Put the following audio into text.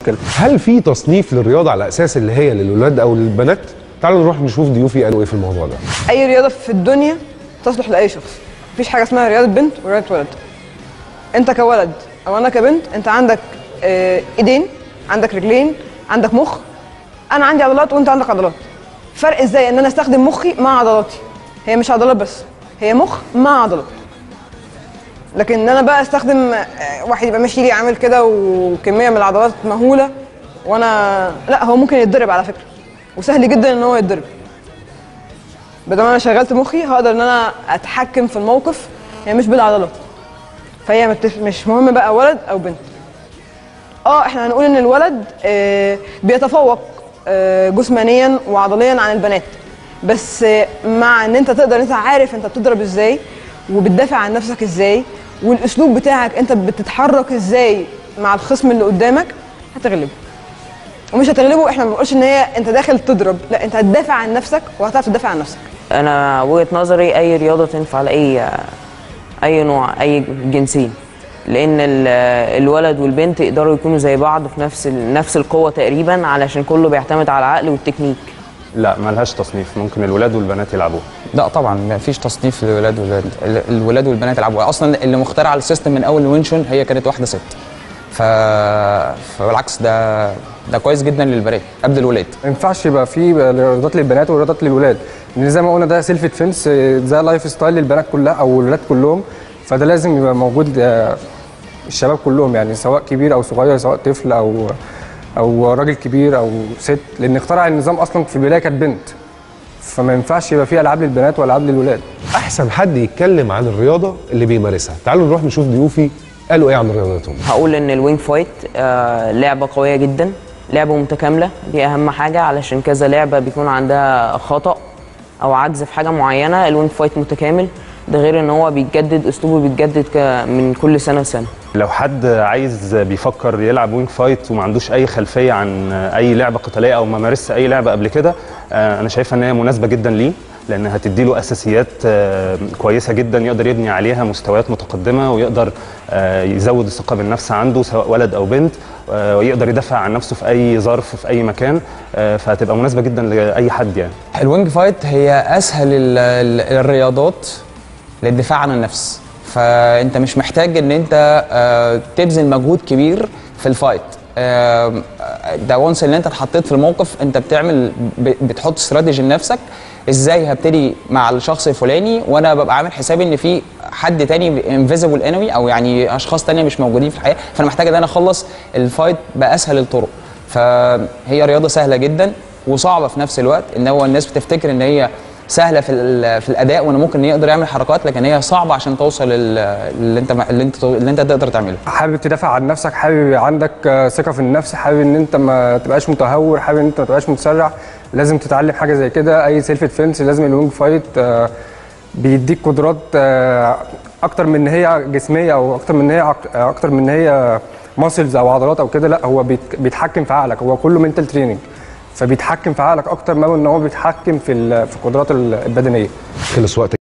هل في تصنيف للرياضه على اساس اللي هي للولاد او للبنات تعالوا نروح نشوف ضيوفي قالوا ايه في الموضوع ده اي رياضه في الدنيا تصلح لاي شخص مفيش حاجه اسمها رياضه بنت ورياضه ولد انت كولد او انا كبنت انت عندك آه، ايدين عندك رجلين عندك مخ انا عندي عضلات وانت عندك عضلات فرق ازاي ان انا استخدم مخي مع عضلاتي هي مش عضلات بس هي مخ مع عضلات لكن ان انا بقى استخدم آه، واحد يبقى ماشي لي عامل كده وكميه من العضلات مهوله وانا لا هو ممكن يتضرب على فكره وسهل جدا ان هو يتضرب بدل ما انا شغلت مخي هقدر ان انا اتحكم في الموقف هي مش بالعضلات فهي متف... مش مهم بقى ولد او بنت اه احنا هنقول ان الولد آه بيتفوق آه جسمانيا وعضليا عن البنات بس آه مع ان انت تقدر انت عارف انت بتضرب ازاي وبتدافع عن نفسك ازاي والاسلوب بتاعك انت بتتحرك ازاي مع الخصم اللي قدامك هتغلبه ومش هتغلبه احنا ما بنقولش ان هي انت داخل تضرب لا انت هتدافع عن نفسك وهتعرف تدافع عن نفسك انا وجهه نظري اي رياضه تنفع لاي اي نوع اي جنسين لان ال- الولد والبنت يقدروا يكونوا زي بعض في نفس ال- نفس القوه تقريبا علشان كله بيعتمد على العقل والتكنيك لا ملهاش تصنيف ممكن الولاد والبنات يلعبوها لا طبعا ما فيش تصنيف للولاد والبنات ال- الولاد والبنات يلعبوا اصلا اللي مخترع السيستم من اول وينشون هي كانت واحده ست ف... فبالعكس ده ده كويس جدا للبنات قبل الولاد ما ينفعش يبقى في رياضات للبنات ورياضات للولاد لان زي ما قلنا ده سيلف ديفنس ده لايف ستايل للبنات كلها او الولاد كلهم فده لازم يبقى موجود آه، الشباب كلهم يعني سواء كبير او صغير سواء طفل او او راجل كبير او ست لان اخترع النظام اصلا في البدايه كانت بنت فما ينفعش يبقى في العاب للبنات والعاب للولاد احسن حد يتكلم عن الرياضه اللي بيمارسها تعالوا نروح نشوف ضيوفي قالوا ايه عن رياضتهم هقول ان الوينج فايت آه، لعبه قويه جدا لعبه متكامله دي اهم حاجه علشان كذا لعبه بيكون عندها خطا او عجز في حاجه معينه الوينج فايت متكامل ده غير ان هو بيتجدد اسلوبه بيتجدد ك- من كل سنه لسنه لو حد عايز بيفكر يلعب وينج فايت وما عندوش اي خلفيه عن اي لعبه قتاليه او ما مارسش اي لعبه قبل كده آه، انا شايفها ان هي مناسبه جدا ليه لان هتدي له اساسيات آه، كويسه جدا يقدر يبني عليها مستويات متقدمه ويقدر آه، يزود الثقه بالنفس عنده سواء ولد او بنت آه، ويقدر يدافع عن نفسه في اي ظرف في اي مكان آه، فهتبقى مناسبه جدا لاي حد يعني الوينج فايت هي اسهل ال- ال- الرياضات للدفاع عن النفس فانت مش محتاج ان انت آه، تبذل مجهود كبير في الفايت آم، ده وانس ان انت اتحطيت في الموقف انت بتعمل ب- بتحط استراتيجي لنفسك ازاي هبتدي مع الشخص الفلاني وانا ببقى عامل حسابي ان في حد تاني انفيزبل انمي او يعني اشخاص تانية مش موجودين في الحياه فانا محتاج ان انا اخلص الفايت باسهل الطرق فهي رياضه سهله جدا وصعبه في نفس الوقت ان هو الناس بتفتكر ان هي سهله في ال- في الاداء وان ممكن يقدر يعمل حركات لكن هي صعبه عشان توصل لل- اللي انت اللي انت اللي انت تقدر تعمله حابب تدافع عن نفسك حابب يبقى عندك آه، ثقه في النفس حابب ان انت ما تبقاش متهور حابب ان انت ما تبقاش متسرع لازم تتعلم حاجه زي كده اي سيلف ديفنس لازم الوينج فايت آه، بيديك قدرات آه، اكتر من ان هي جسميه او اكتر من ان هي عق- آه، اكتر من ان هي ماسلز او عضلات او كده لا هو بيت- بيتحكم في عقلك هو كله منتال تريننج فبيتحكم في عقلك اكتر ما ان هو بيتحكم في ال- في القدرات البدنيه خلص وقت